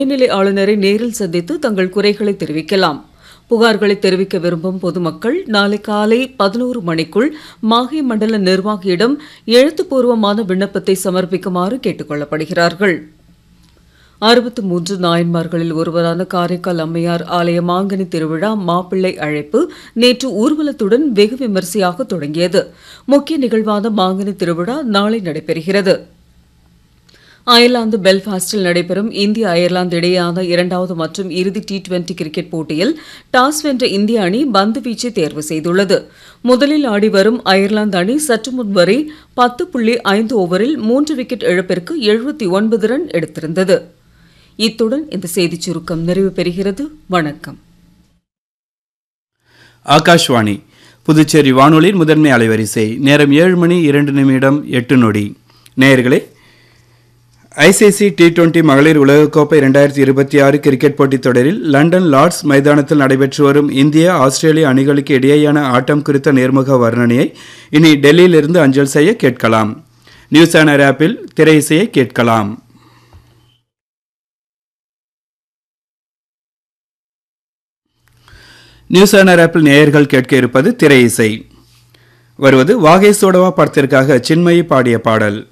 துணைநிலை ஆளுநரை நேரில் சந்தித்து தங்கள் குறைகளை தெரிவிக்கலாம் புகார்களை தெரிவிக்க விரும்பும் பொதுமக்கள் நாளை காலை பதினோரு மணிக்குள் மாஹே மண்டல நிர்வாகியிடம் எழுத்துப்பூர்வமான விண்ணப்பத்தை சமர்ப்பிக்குமாறு கேட்டுக் கொள்ளப்படுகிறார்கள் அறுபத்து மூன்று நாயன்மார்களில் ஒருவரான காரைக்கால் அம்மையார் ஆலய மாங்கனி திருவிழா மாப்பிள்ளை அழைப்பு நேற்று ஊர்வலத்துடன் வெகு விமரிசையாக தொடங்கியது முக்கிய நிகழ்வான மாங்கனி திருவிழா நாளை நடைபெறுகிறது அயர்லாந்து பெல்ஃபாஸ்டில் நடைபெறும் இந்திய அயர்லாந்து இடையேயான இரண்டாவது மற்றும் இறுதி டி டுவெண்டி கிரிக்கெட் போட்டியில் டாஸ் வென்ற இந்திய அணி பந்து வீச்சை தேர்வு செய்துள்ளது முதலில் ஆடி வரும் அயர்லாந்து அணி சற்று முன் வரை பத்து புள்ளி ஐந்து ஓவரில் மூன்று விக்கெட் இழப்பிற்கு எழுபத்தி ஒன்பது ரன் எடுத்திருந்தது இத்துடன் இந்த செய்திச் சுருக்கம் நிறைவு பெறுகிறது வணக்கம் ஆகாஷ்வாணி புதுச்சேரி வானொலியின் முதன்மை அலைவரிசை நேரம் ஏழு மணி இரண்டு நிமிடம் எட்டு நொடி நேயர்களே ஐசிசி டி டுவெண்டி மகளிர் உலகக்கோப்பை இரண்டாயிரத்தி இருபத்தி ஆறு கிரிக்கெட் போட்டித் தொடரில் லண்டன் லார்ட்ஸ் மைதானத்தில் நடைபெற்று வரும் இந்திய ஆஸ்திரேலிய அணிகளுக்கு இடையேயான ஆட்டம் குறித்த நேர்முக வர்ணனையை இனி டெல்லியிலிருந்து அஞ்சல் செய்ய கேட்கலாம் நியூஸ் ஆனர் ஆப்பில் திரை இசையை கேட்கலாம் நியூஸ் ஆனர் ஆப்பில் நேயர்கள் கேட்க இருப்பது திரை இசை வருவது வாகை சோடவா படத்திற்காக சின்மயி பாடிய பாடல்